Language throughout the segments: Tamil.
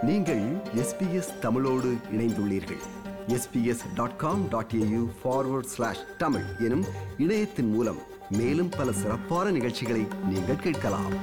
நீங்கள் எஸ்பிஎஸ் தமிழோடு இணைந்துள்ளீர்கள் SBS dot com dot AU forward slash Tamil எனும் இணையத்தின் மூலம் மேலும் பல சிறப்பான நிகழ்ச்சிகளை நீங்கள் கேட்கலாம்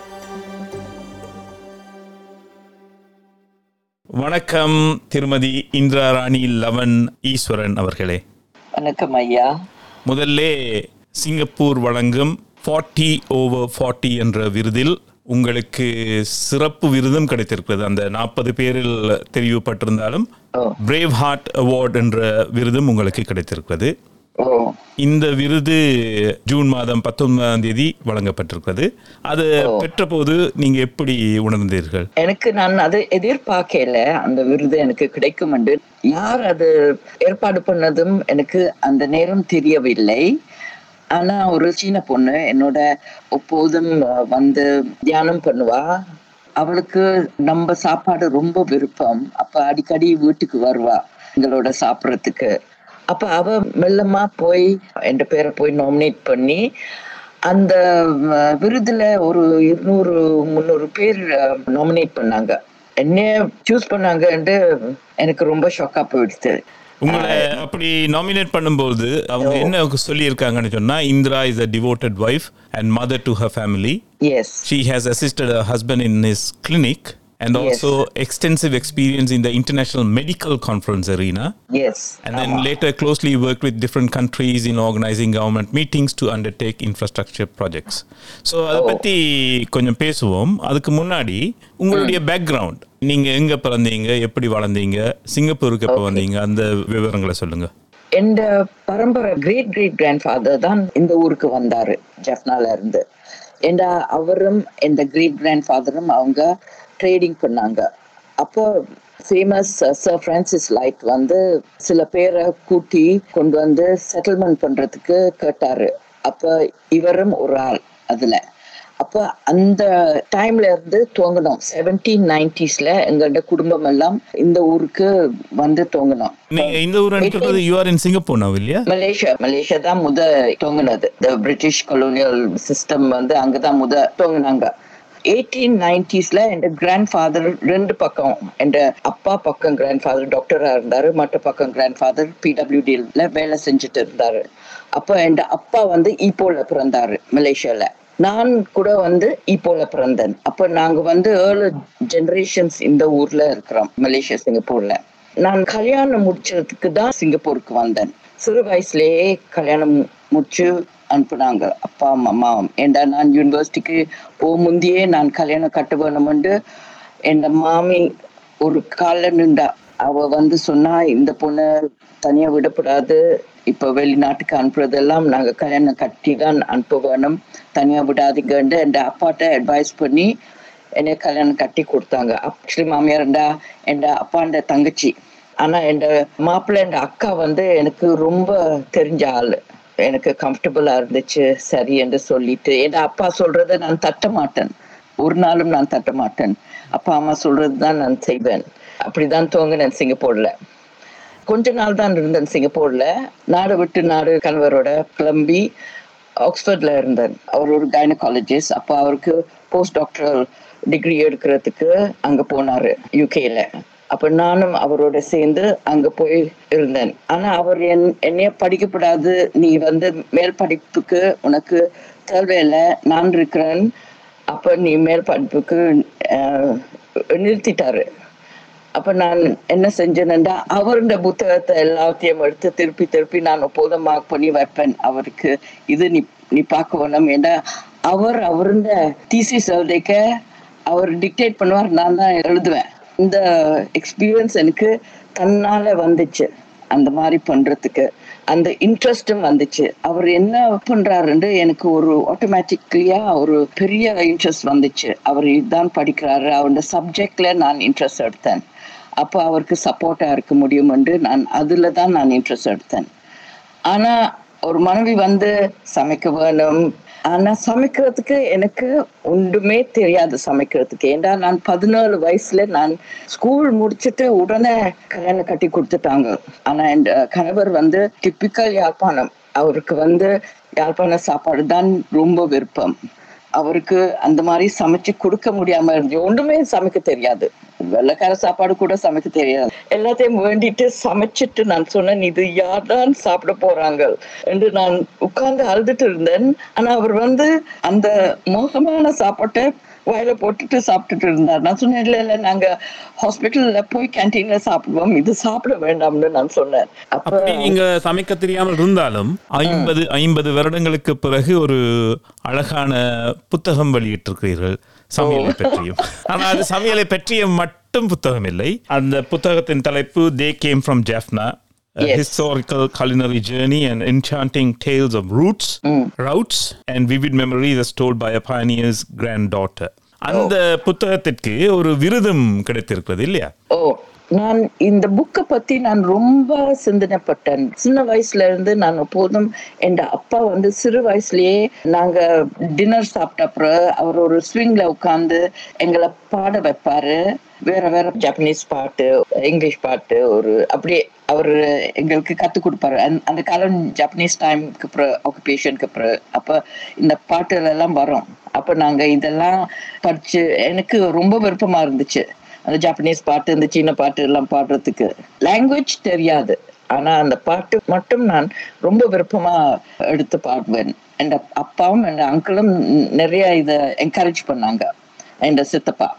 வணக்கம் திருமதி இந்திரா ராணி லவன் ஈஸ்வரன் அவர்களே வணக்கம் ஐயா முதல்ல சிங்கப்பூர் வழங்கும் ஃபார்ட்டி ஓவர் ஃபார்ட்டி என்ற விருதில் உங்களுக்கு சிறப்பு விருதும் கிடைத்திருக்கிறது அந்த நாற்பது பேரில் தெரிவிப்பட்டிருந்தாலும் ஓ. பிரேவ் ஹார்ட் அவார்ட் என்ற விருதும் உங்களுக்கு கிடைத்திருக்கிறது ஓ இந்த விருது ஜூன் மாதம் பத்தொன்பதாம் தேதி வழங்கப்பட்டிருக்கிறது அது பெற்றபோது நீங்க எப்படி உணர்ந்தீர்கள் எனக்கு நான் அது எதிர்பார்க்கல அந்த விருது எனக்கு கிடைக்கும் என்று யார் அது ஏற்பாடு பண்ணதும் எனக்கு அந்த நேரம் தெரியவில்லை ஆனா ஒரு சீன பொண்ணு என்னோட எப்போதும் அஹ், வந்து தியானம் பண்ணுவா அவளுக்கு நம்ம சாப்பாடு ரொம்ப விருப்பம் அப்ப அடிக்கடி வீட்டுக்கு வருவா எங்களோட சாப்பிட்றதுக்கு அப்ப அவ மெல்லமா போய் என் பேரை போய் நாமினேட் பண்ணி அந்த அஹ், விருதுல ஒரு இருநூறு முந்நூறு பேர் நாமினேட் பண்ணாங்க என்ன சூஸ் பண்ணாங்கன்ட்டு எனக்கு ரொம்ப ஷாக்கா போயிடுச்சு உங்களை அப்படி நாமினேட் பண்ணும்போது அவங்க என்ன சொல்லியிருக்காங்கன்னு சொன்னா Indira is a devoted wife and mother to her family as she has assisted her husband in his clinic and also extensive experience in the international medical conference arena yes and then later closely worked with different countries in organizing government meetings to undertake infrastructure projects so அதை பத்தி கொஞ்சம் பேசுவோம் அதுக்கு முன்னாடி உங்களுடைய பேக்ரவுண்ட் நீங்க எங்க பிறந்தீங்க எப்படி வளர்ந்தீங்க சிங்கப்பூருக்கு எப்போ வந்தீங்க அந்த விவரங்களை சொல்லுங்க என் பரம்பரை கிரேட் கிரேட் கிராண்ட் ஃபாதர் தான் இந்த ஊருக்கு வந்தாரு ஜெஃப்னால இருந்து என் அவரும் இந்த கிரேட் கிராண்ட் ஃபாதரும் அவங்க ட்ரேடிங் பண்ணாங்க அப்போ ஃபேமஸ் சர் ஃப்ரான்சிஸ் லைட் வந்து சில பேரை கூட்டி கொண்டு வந்து செட்டில்மெண்ட் பண்றதுக்கு கேட்டாரு அப்ப இவரும் ஒரு ஆள் அதுல அப்ப அந்த டைம்ல இருந்து துவங்கணும் செவன்டீன் நைன்டிஸ்ல எங்களோட குடும்பம் எல்லாம் இந்த ஊருக்கு வந்து துவங்கணும் நீங்க இந்த ஊருன்னு சொல்றது you are in Singapore now இல்லையா மலேசியா மலேசியா தான் முத துவங்கினது இந்த பிரிட்டிஷ் கொலோனியல் சிஸ்டம் வந்து அங்கதான் முத துவங்கினாங்க எயிட்டீன் நைன்டிஸ்ல என் கிராண்ட் ஃபாதர் ரெண்டு பக்கம் என் அப்பா பக்கம் கிராண்ட் ஃபாதர் டாக்டரா இருந்தாரு மற்ற பக்கம் கிராண்ட் ஃபாதர் பிடபிள்யூடில வேலை செஞ்சுட்டு இருந்தாரு அப்போ என் அப்பா வந்து ஈப்போல பிறந்தாரு மலேசியால நான் கூட வந்து ஈப்போல பிறந்தேன் அப்ப நாங்க வந்து ஏழு ஜெனரேஷன்ஸ் இந்த ஊர்ல இருக்கிறோம் மலேசியா சிங்கப்பூர்ல நான் கல்யாணம் முடிச்சதுக்கு தான் சிங்கப்பூருக்கு வந்தேன் சிறு வயசுலயே கல்யாணம் முடிச்சு அனுப்புனாங்க அப்பா அம்மா ஏண்டா நான் யூனிவர்சிட்டிக்கு போக முந்தியே நான் கல்யாணம் கட்ட வேணுமெண்டு என் மாமி ஒரு கால நின்றா அவ வந்து சொன்னா இந்த பொண்ணை தனியா விடக்கூடாது இப்ப வெளிநாட்டுக்கு அனுப்புறதெல்லாம் நாங்க கல்யாணம் கட்டி தான் அனுப்ப வேணும் தனியா விடாதீங்கன்னு என் அப்பாட்ட அட்வைஸ் பண்ணி என்னை கல்யாணம் கட்டி கொடுத்தாங்க ஆக்சுவலி மாமியார்டா என் அப்பாண்ட தங்கச்சி ஆனா என் மாப்பிள்ளை என் அக்கா வந்து எனக்கு ரொம்ப தெரிஞ்ச ஆளு எனக்கு கம்ஃபர்டபுளா இருந்துச்சு சரி என்று சொல்லிட்டு என் அப்பா சொல்றதை நான் தட்ட மாட்டேன் ஒரு நாளும் நான் தட்ட மாட்டேன் அப்பா அம்மா சொல்றது தான் நான் செய்வேன் அப்படிதான் துவங்கினேன் சிங்கப்பூர்ல கொஞ்ச நாள் தான் இருந்தேன் சிங்கப்பூர்ல நாடு விட்டு நாடு கணவரோட கிளம்பி ஆக்ஸ்போர்ட்ல இருந்தேன் அவர் ஒரு கைனகாலஜிஸ்ட் அப்போ அவருக்கு போஸ்ட் டாக்டரல் டிகிரி எடுக்கிறதுக்கு அங்க போனாரு யூகேல அப்ப நானும் அவரோட சேர்ந்து அங்க போய் இருந்தேன் ஆனா அவர் என் என்னைய படிக்கப்படாது நீ வந்து மேல் படிப்புக்கு உனக்கு தேவையில்லை நான் இருக்கிறேன் அப்ப நீ மேல் படிப்புக்கு அஹ், நிறுத்திட்டாரு அப்ப நான் என்ன செஞ்சேன்னா அவருடைய புத்தகத்தை எல்லாத்தையும் எடுத்து திருப்பி திருப்பி நான் எப்போதும் மார்க் பண்ணி வைப்பேன் அவருக்கு இது நீ நீ பார்க்க வேணும் ஏன்னா அவர் அவருடைய தீசிஸ் எழுதிக்க அவர் டிக்டேட் பண்ணுவார் நான் தான் எழுதுவேன் இந்த எக்ஸ்பீரியன்ஸ் எனக்கு தன்னால வந்துச்சு அந்த மாதிரி பண்றதுக்கு அந்த இன்ட்ரெஸ்டும் வந்துச்சு அவர் என்ன பண்றாருன்னு எனக்கு ஒரு ஆட்டோமேட்டிக்லியா ஒரு பெரிய இன்ட்ரெஸ்ட் வந்துச்சு அவர் இதுதான் படிக்கிறாரு அவருடைய சப்ஜெக்ட்ல நான் இன்ட்ரெஸ்ட் எடுத்தேன் அப்போ அவருக்கு சப்போர்ட்டா இருக்க முடியும் என்று நான் அதுல தான் நான் இன்ட்ரெஸ்ட் எடுத்தேன் ஆனா ஒரு மனைவி வந்து சமைக்க வேணும் ஆனா சமைக்கிறதுக்கு எனக்கு ஒன்றுமே தெரியாது சமைக்கிறதுக்கு ஏண்டா நான் பதினேழு வயசுல நான் ஸ்கூல் முடிச்சுட்டு உடனே கல்யாணம் கட்டி கொடுத்துட்டாங்க ஆனா என் கணவர் வந்து டிப்பிக்கல் யாழ்ப்பாணம் அவருக்கு வந்து யாழ்ப்பாண சாப்பாடு தான் ரொம்ப விருப்பம் அவருக்கு அந்த மாதிரி சமைச்சு கொடுக்க முடியாம இருந்துச்சு ஒன்றுமே சமைக்க தெரியாது வெள்ளைக்கார சாப்பாடு கூட சமைக்க தெரியாது எல்லாத்தையும் வேண்டிட்டு சமைச்சிட்டு நான் சொன்னேன் இது யார்தான் சாப்பிட போறாங்க என்று நான் உட்கார்ந்து அழுதுட்டு இருந்தேன் ஆனா அவர் வந்து அந்த மோசமான சாப்பாட்டை வாயில போட்டுட்டு சாப்பிட்டுட்டு இருந்தார் நான் சொன்னேன் இல்ல இல்ல நாங்க ஹாஸ்பிட்டல்ல போய் கேன்டீன்ல சாப்பிடுவோம் இது சாப்பிட வேண்டாம்னு நான் சொன்னேன் அப்ப அப்படி நீங்க சமைக்க தெரியாமல் இருந்தாலும் ஐம்பது ஐம்பது வருடங்களுக்கு பிறகு ஒரு அழகான புத்தகம் வெளியிட்டிருக்கிறீர்கள் சமையலை பற்றியும் ஆனா அது சமையலை பற்றிய மட்டும் புத்தகம் இல்லை அந்த புத்தகத்தின் தலைப்பு they came from Jaffna A Yes. historical culinary journey and enchanting tales of roots, routes, and vivid memories as told by a pioneer's granddaughter. அந்த புத்தகத்திற்கு ஒரு விருதும் கிடைத்திருக்கிறது இல்லையா ஓ நான் இந்த புக்கை பத்தி நான் ரொம்ப சிந்தனைப்பட்டேன் சின்ன வயசுல இருந்து நான் எப்போதும் என் அப்பா வந்து சிறு வயசுலயே நாங்க டின்னர் சாப்பிட்ட அப்புறம் அவர் ஒரு ஸ்விங்ல உட்கார்ந்து எங்களை பாட வைப்பாரு வேற வேற ஜப்பனீஸ் பாட்டு இங்கிலீஷ் பாட்டு ஒரு அப்படியே அவர் எங்களுக்கு கத்து கொடுப்பாரு அந்த- அந்த காலம் ஜப்பனீஸ் டைம்க்கு அப்புறம் ஆக்குபேஷனுக்கு அப்புறம் அப்ப இந்த பாட்டுகள் எல்லாம் வரும் அப்ப நாங்க இதெல்லாம் படிச்சு எனக்கு ரொம்ப விருப்பமா இருந்துச்சு அந்த ஜப்பனீஸ் பாட்டு இந்த சீன பாட்டு எல்லாம் பாடுறதுக்கு லாங்குவேஜ் தெரியாது ஆனா அந்த பாட்டு மட்டும் நான் ரொம்ப விருப்பமா எடுத்து பாடுவேன் என் அப்பாவும் என் அங்கிளும் நிறைய இத என்கரேஜ் பண்ணாங்க என் சித்தப்பா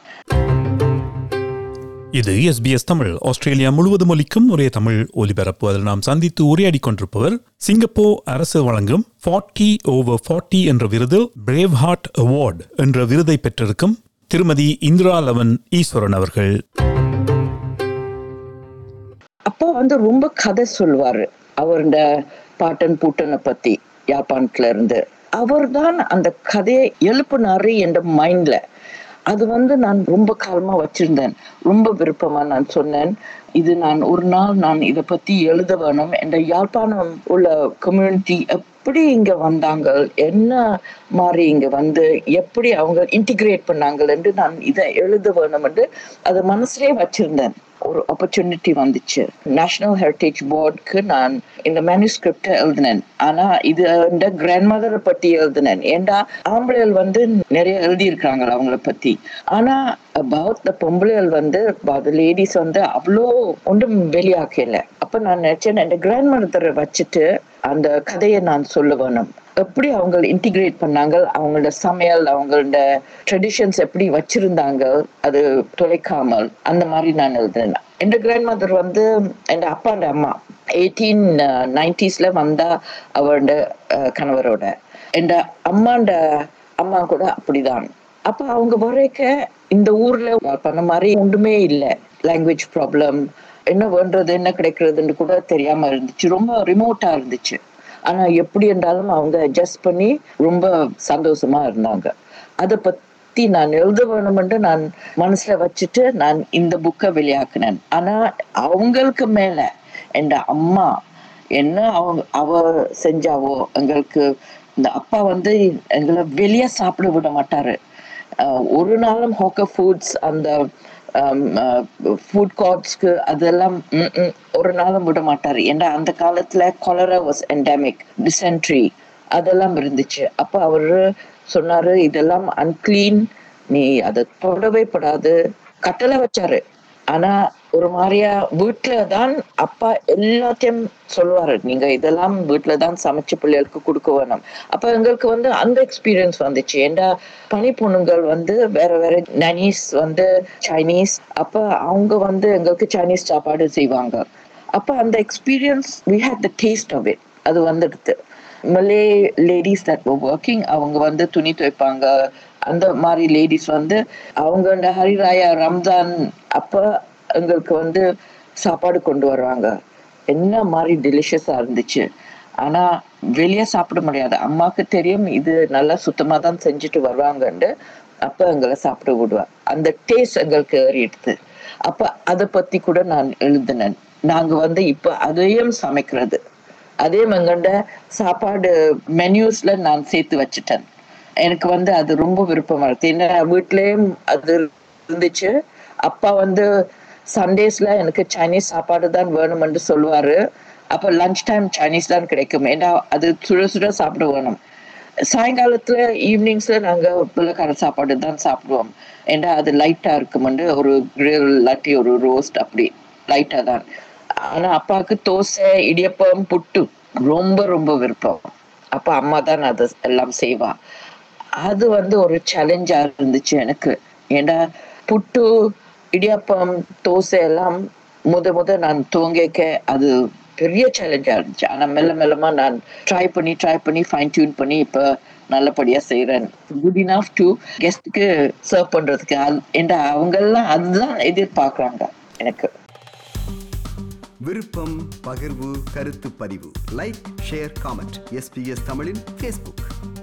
இது எஸ்பிஎஸ் தமிழ் ஆஸ்திரேலியா முழுவதும் ஒலிக்கும் ஒரே தமிழ் ஒலிபரப்பு அதில் நாம் சந்தித்து உரையாடி கொண்டிருப்பவர் சிங்கப்பூர் அரசு வழங்கும் 40 ஓவர் 40 என்ற விருது பிரேவ் ஹார்ட் அவார்ட் என்ற விருதை பெற்றிருக்கும் திருமதி இந்திரா லவன் ஈஸ்வரன் அவர்கள் அப்பா வந்து ரொம்ப கதை சொல்லுவாரு அவருடைய பாட்டன் பூட்டனை பத்தி யாழ்ப்பாணத்துல இருந்து அவர்தான் அந்த கதையை எழுப்புனாரு என்ற மைண்ட்ல அது வந்து நான் ரொம்ப காலமா வச்சிருந்தேன் ரொம்ப விருப்பமா நான் சொன்னேன் இது நான் ஒரு நாள் நான் இதை பத்தி எழுத வேணும் என்ற யாழ்ப்பாணம் உள்ள கம்யூனிட்டி எப்படி இங்க வந்தாங்க என்ன மாதிரி இங்க வந்து எப்படி அவங்க இன்டிகிரேட் பண்ணாங்க என்று நான் இதை எழுத வேணும் என்று அதை மனசுலயே வச்சிருந்தேன் ஒரு ஆப்பர்ச்சுனிட்டி வந்துச்சு நேஷனல் ஹெரிட்டேஜ் போர்டுக்கு நான் இந்த மேனுஸ்கிரிப்ட எழுதினேன் ஆனா இது இந்த கிராண்ட் மதரை பத்தி எழுதினேன் ஏண்டா ஆம்பளைகள் வந்து நிறைய எழுதியிருக்காங்க அவங்கள பத்தி ஆனா அபவுட் த பொம்பளைகள் வந்து லேடிஸ் வந்து அவ்வளோ ஒன்றும் வெளியாக்கல அப்ப நான் நினைச்சேன் இந்த கிராண்ட் மதரை வச்சுட்டு அந்த கதையை நான் சொல்ல வேணும் எப்படி அவங்க இன்டிகிரேட் பண்ணாங்க அவங்களோட சமையல் அவங்களோட ட்ரெடிஷன்ஸ் எப்படி வச்சிருந்தாங்க அது தொலைக்காமல் அந்த மாதிரி நான் எழுதுனேன் என் கிராண்ட் மதர் வந்து என் அப்பாண்ட அம்மா எயிட்டீன் நைன்டிஸ்ல வந்தா அவரோட அஹ், கணவரோட என் அம்மாண்ட அம்மா கூட அப்படிதான் அப்ப அவங்க வரைக்க இந்த ஊர்ல பண்ண மாதிரி ஒன்றுமே இல்லை லாங்குவேஜ் ப்ராப்ளம் என்ன வேண்டது என்ன கிடைக்கிறதுன்னு கூட தெரியாம இருந்துச்சு ரொம்ப ரிமோட்டா இருந்துச்சு ஆனா எப்படி இருந்தாலும் அவங்க அட்ஜஸ்ட் பண்ணி ரொம்ப சந்தோஷமா இருந்தாங்க அதை பத்தி நான் எழுத வேணும்னு நான் மனசுல வச்சுட்டு நான் இந்த புக்கை வெளியாக்குனேன் ஆனா அவங்களுக்கு மேல என் அம்மா என்ன அவங்க அவ செஞ்சாவோ எங்களுக்கு இந்த அப்பா வந்து எங்களை வெளியே சாப்பிட விட மாட்டாரு அஹ் ஒரு நாளும் ஹோக்கர் ஃபுட்ஸ் அந்த ஃபுட் கோர்ட்ஸ்க்கு அதெல்லாம் ம், ம், ஒரு நாளும் விட மாட்டாரு ஏன்னா அந்த காலத்துல கொலரா வாஸ் என்டமிக் டிசென்ட்ரி அதெல்லாம் இருந்துச்சு அப்ப அவரு சொன்னாரு இதெல்லாம் அன்கிளீன் நீ அதை தொடவே படாது கட்டளை வச்சாரு ஆனா ஒரு மாதிரியா வீட்டுல தான் அப்பா எல்லாத்தையும் சொல்லுவாரு நீங்க இதெல்லாம் வீட்டுல தான் சமைச்சு பிள்ளைகளுக்கு கொடுக்க வேணும் அப்ப எங்களுக்கு வந்து அந்த எக்ஸ்பீரியன்ஸ் வந்துச்சு ஏண்டா பனி பொண்ணுங்கள் வந்து வேற வேற நனீஸ் வந்து சைனீஸ் அப்ப அவங்க வந்து எங்களுக்கு சைனீஸ் சாப்பாடு செய்வாங்க அப்ப அந்த experience we had the taste of it அது வந்துடுது மலே லேடிஸ் தட் ஒர்க்கிங் அவங்க வந்து துணி துவைப்பாங்க அந்த மாதிரி லேடிஸ் வந்து அவங்க இந்த ஹரிராயா ரம்ஜான் அப்ப எங்களுக்கு வந்து சாப்பாடு கொண்டு வருவாங்க என்ன மாதிரி டெலிஷியஸா இருந்துச்சு ஆனா வெளியே சாப்பிட முடியாது அம்மாக்கு தெரியும் இது நல்லா சுத்தமா தான் செஞ்சுட்டு வருவாங்கன்னு அப்ப எங்களை சாப்பிட விடுவா அந்த டேஸ்ட் எங்களுக்கு ஏறிடுது அப்ப அதை பத்தி கூட நான் எழுதினேன் நாங்க வந்து இப்ப அதையும் சமைக்கிறது அதே எங்கண்ட சாப்பாடு மெனியூஸ்ல நான் சேர்த்து வச்சுட்டேன் எனக்கு வந்து அது ரொம்ப விருப்பமா இருக்கு ஏன்னா வீட்லயும் அது இருந்துச்சு அப்பா வந்து சண்டேஸ்ல எனக்கு சைனீஸ் சாப்பாடு தான் வேணும்னு சொல்லுவாரு அப்ப லஞ்ச் டைம் சைனீஸ் தான் கிடைக்கும் ஏன்னா அது சுட சுட சாப்பிட வேணும் சாயங்காலத்துல ஈவினிங்ஸ்ல நாங்க வெள்ளக்கார சாப்பாடு தான் சாப்பிடுவோம் ஏன்னா அது லைட்டா இருக்குமெண்டு ஒரு grill இல்லாட்டி ஒரு ரோஸ்ட் அப்படி லைட்டா தான் ஆனா அப்பாவுக்கு தோசை இடியப்பம் புட்டு ரொம்ப ரொம்ப விருப்பம் அப்ப அம்மா தான் அது எல்லாம் செய்வா அது வந்து ஒரு சேலஞ்சா இருந்துச்சு எனக்கு ஏன்னா புட்டு இடியாப்பம் தோசை எல்லாம் முத முத நான் துவங்கிக்க அது பெரிய சேலஞ்சா இருந்துச்சு ஆனா மெல்ல மெல்லமா நான் ட்ரை பண்ணி ட்ரை பண்ணி ஃபைன் டியூன் பண்ணி இப்ப நல்லபடியா செய்யறேன் குட் இனஃப் டு கெஸ்ட்டுக்கு சர்வ் பண்றதுக்கு அது- ஏன்னா அவங்க எல்லாம் அதுதான் எதிர்பார்க்கறாங்க எனக்கு விருப்பம் பகிர்வு கருத்து பதிவு லைக் ஷேர் காமெண்ட் எஸ்பிஎஸ் தமிழின் ஃபேஸ்புக்